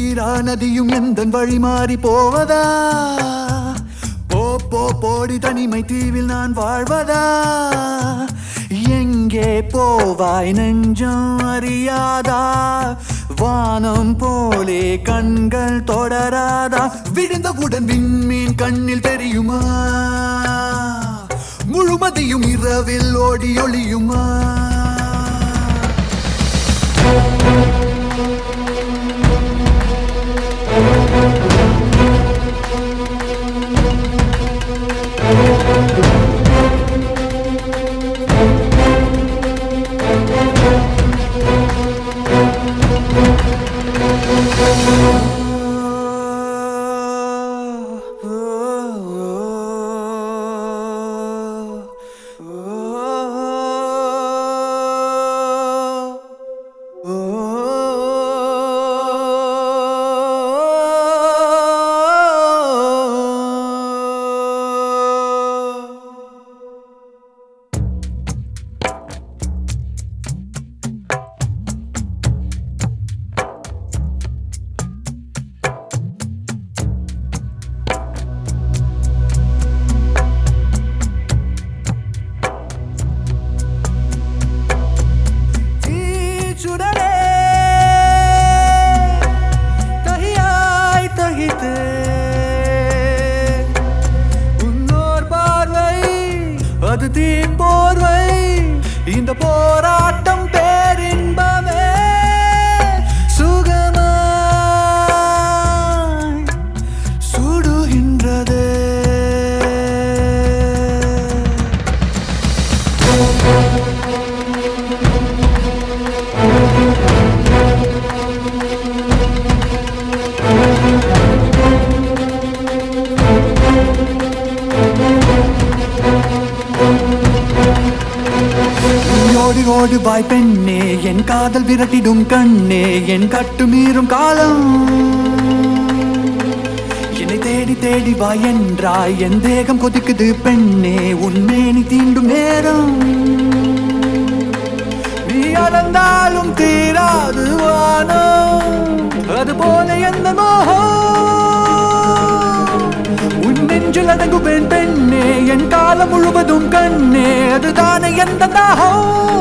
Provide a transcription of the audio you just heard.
தீரா நதியும் எந்த வழி மாறி போவதா போ போ போடி தனிமை தீவில் நான் வாழ்வதா எங்கே போவாய் நெஞ்சம் அறியாதா வானம் போலே கண்கள் தொடராதா விழுந்தவுடன் விண்மீன் கண்ணில் தெரியுமா முழுமதியும் இரவில் ஓடி ஒளியுமா தீச்சுடரே தகியாய் தகித்தே உன்னோர் பார்வை அது தீ போர்வை இந்த போராட்டம் பேரின்பமே சுகமாய் சுடுகின்றதே ஓடி ஓடி வாய் பெண்ணே என் காதல் விரட்டிடும் கண்ணே என் கட்டு மீறும் காலம் என்னை தேடி தேடி வா என்றாய் என் தேகம் கொதிக்குது பெண்ணே உன்மேனி தீண்டும் நேரம் நீ அளந்தாலும் தீராது வானம் அது போல எந்த மோகம் உன் நெஞ்சில் அடங்கு பெண் பெண்ணே என் காலம் முழுவதும் கண்ணே அதுதானே எந்த தாகம்